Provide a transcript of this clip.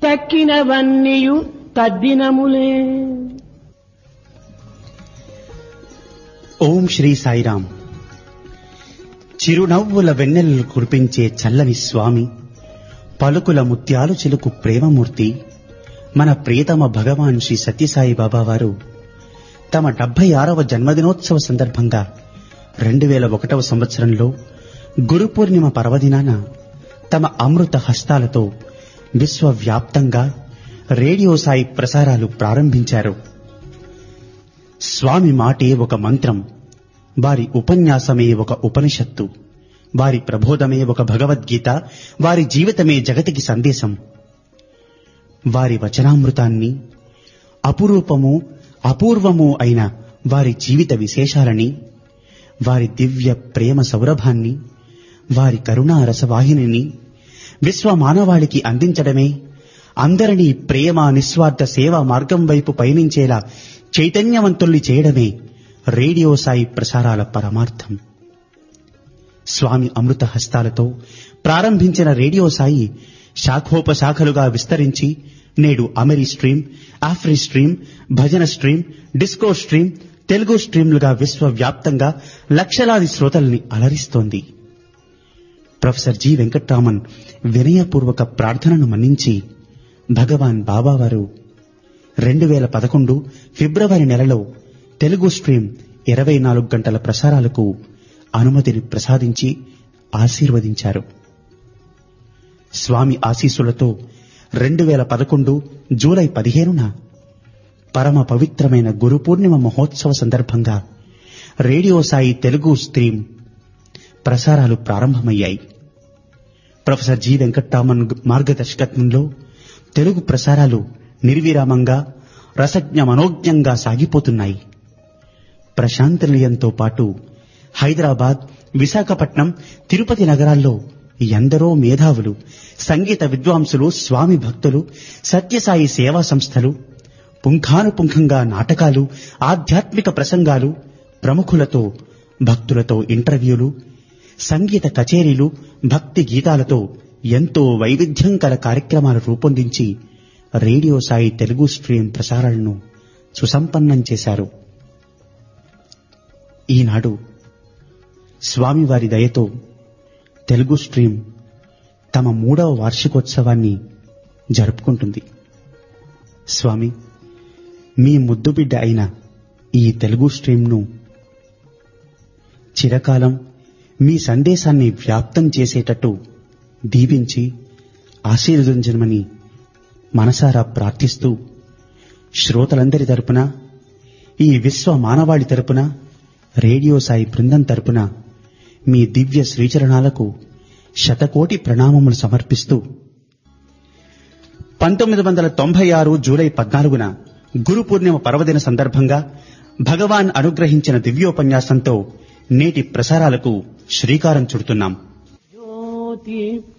తక్కినవన్నీయు తద్దినములే ఓం శ్రీ సాయిరాం చిరునవ్వుల వెన్నెలలు కురిపించే చల్లని స్వామి పలుకుల ముత్యాలు చిలుకు ప్రేమమూర్తి మన ప్రియతమ భగవాన్ శ్రీ సత్యసాయి బాబా వారు తమ డెబ్బై ఆరవ జన్మదినోత్సవ సందర్భంగా రెండు వేల ఒకటవ సంవత్సరంలో గురు పూర్ణిమ పర్వదినాన తమ అమృత హస్తాలతో విశ్వవ్యాప్తంగా రేడియో సాయి ప్రసారాలు ప్రారంభించారు స్వామి మాటే ఒక మంత్రం వారి ఉపన్యాసమే ఒక ఉపనిషత్తు వారి ప్రబోధమే ఒక భగవద్గీత వారి జీవితమే జగతికి సందేశం వారి వచనామృతాన్ని అపురూపము అపూర్వము అయిన వారి జీవిత విశేషాలని వారి దివ్య ప్రేమ సౌరభాన్ని వారి కరుణా రసవాహినిని విశ్వ మానవాళికి అందించడమే అందరినీ ప్రేమ నిస్వార్థ సేవా మార్గం వైపు పయనించేలా చైతన్యవంతుల్ని చేయడమే రేడియో సాయి ప్రసారాల పరమార్థం స్వామి అమృత హస్తాలతో ప్రారంభించిన రేడియో సాయి శాఖోపశాఖలుగా విస్తరించి నేడు Ameri stream Afri stream bhajan stream disco stream Telugu స్ట్రీమ్లుగా విశ్వవ్యాప్తంగా లక్షలాది శ్రోతల్ని అలరిస్తోంది ప్రొఫెసర్ జి వెంకట్రామన్ వినయపూర్వక ప్రార్థనను మన్నించి భగవాన్ బాబావారు రెండు వేల పదకొండు ఫిబ్రవరి నెలలో తెలుగు స్ట్రీమ్ ఇరవై నాలుగు గంటల ప్రసారాలకు అనుమతిని ప్రసాదించి ఆశీర్వదించారు స్వామి ఆశీస్సులతో రెండు వేల పదకొండు జూలై పదిహేనున పరమ పవిత్రమైన గురు పూర్ణిమ మహోత్సవ సందర్భంగా రేడియో సాయి తెలుగు స్ట్రీమ్ ప్రసారాలు ప్రారంభమయ్యాయి ప్రొఫెసర్ జి వెంకట్రామన్ మార్గదర్శకత్వంలో తెలుగు ప్రసారాలు నిర్విరామంగా రసజ్ఞ మనోజ్ఞంగా సాగిపోతున్నాయి ప్రశాంత నిలయంతో పాటు హైదరాబాద్ విశాఖపట్నం తిరుపతి నగరాల్లో ఎందరో మేధావులు సంగీత విద్వాంసులు స్వామి భక్తులు సత్యసాయి సేవా సంస్థలు పుంఖానుపుంఖంగా నాటకాలు ఆధ్యాత్మిక ప్రసంగాలు ప్రముఖులతో భక్తులతో ఇంటర్వ్యూలు సంగీత కచేరీలు భక్తి గీతాలతో ఎంతో వైవిధ్యం కల కార్యక్రమాలు రూపొందించి రేడియో సాయి తెలుగు స్ట్రీమ్ ప్రసారాలను సుసంపన్నం చేశారు ఈనాడు స్వామివారి దయతో తెలుగు స్ట్రీమ్ తమ మూడవ వార్షికోత్సవాన్ని జరుపుకుంటుంది స్వామి మీ ముద్దు బిడ్డ అయిన ఈ తెలుగు స్ట్రీమ్ను చిరకాలం మీ సందేశాన్ని వ్యాప్తం చేసేటట్టు దీవించి ఆశీర్వదించమని మనసారా ప్రార్థిస్తూ శ్రోతలందరి తరపున ఈ విశ్వ మానవాళి తరపున రేడియో సాయి బృందం తరపున మీ దివ్య శ్రీచరణాలకు శతకోటి ప్రణామములు సమర్పిస్తూ పంతొమ్మిది వందల తొంభై ఆరు జూలై పద్నాలుగున గురు పూర్ణిమ పర్వదిన సందర్భంగా భగవాన్ అనుగ్రహించిన దివ్యోపన్యాసంతో నేటి ప్రసారాలకు శ్రీకారం చుడుతున్నాం జ్యోతి